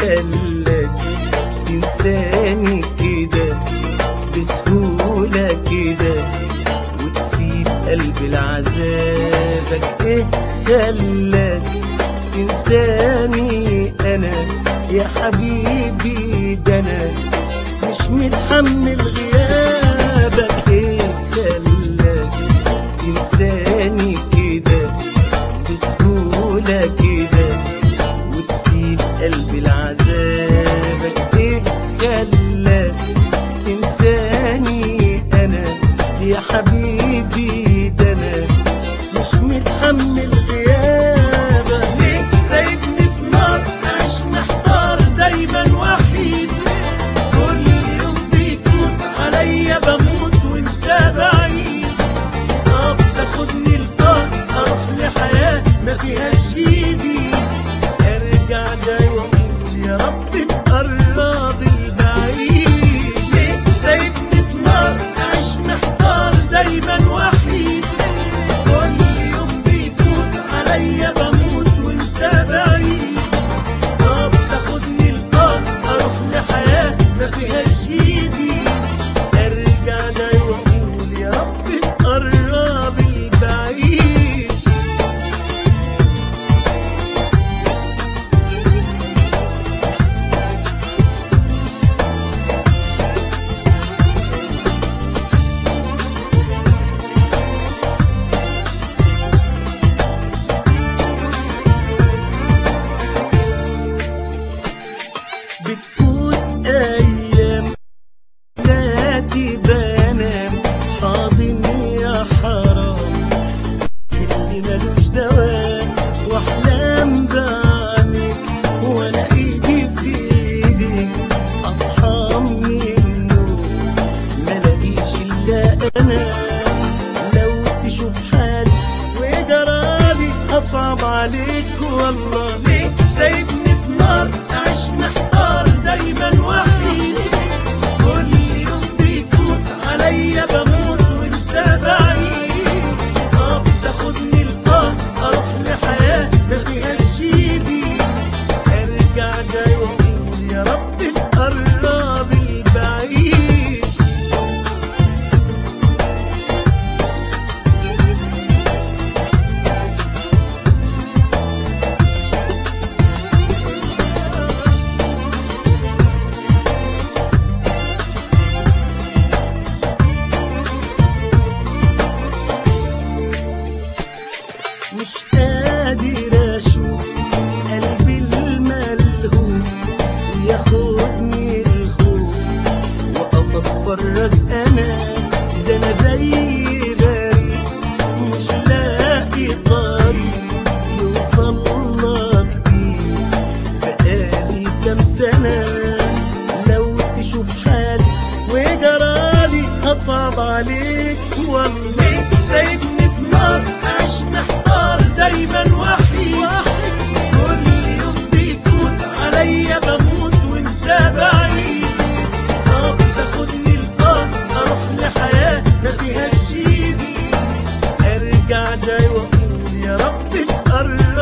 خلاك تنساني كده بسهولة كده وتسيب قلبي لعذابك ايه خلاك تنساني انا يا حبيبي ده انا مش متحمل غيابك ايه خلاك تنساني كده بسهولة كده وتسيب قلبي لعذابك ايه خلاك تنساني انا يا حبيبي ده انا مش متحمل غيابك ليه سايبني في نار اعيش محتار دايما وحيد كل يوم بيفوت عليا بموت وانت بعيد طب تاخدني لطار اروح لحياة ما فيهاش ايدي ارجع جاي واقول يا رب تقرب البعيد ليه سايبني في نار اعيش محتار دايما وحيد كل يوم بيفوت عليا بموت وانت بعيد طب تاخدني لطار اروح لحياة ما فيهاش ايدي ارجع جاي واقول يا رب تقرب البعيد بتفوت ايام نادي بنام حاضني يا حرام اللي ملوش دواء واحلام بعينك وانا ايدي في ايدك اصحى من النوم ملاقيش الا انا لو تشوف حالي وجرالي اصعب عليك والله ليه سايبني في نار اعيش محتار دايما وحيد كل يوم بيفوت عليا بموت وانت بعيد طب تاخدني لطار اروح لحياة ما فيهاش ايدي ارجع جاي واقول يا رب تقرب البعيد مش قادر اشوف قلبي الملهوف وياخدني الخوف واقف اتفرج انا ده انا زي غريب مش لاقي طريق يوصل لك بيه بقالي كام سنة لو تشوف حالي وجرالي هصعب عليك والله سايبني في نار اعيش محتار دايما وحيد كل يوم بيفوت عليا بموت وانت بعيد طب تاخدني لطار اروح لحياة ما فيهاش ايدي ارجع جاي واقول يا رب تقرب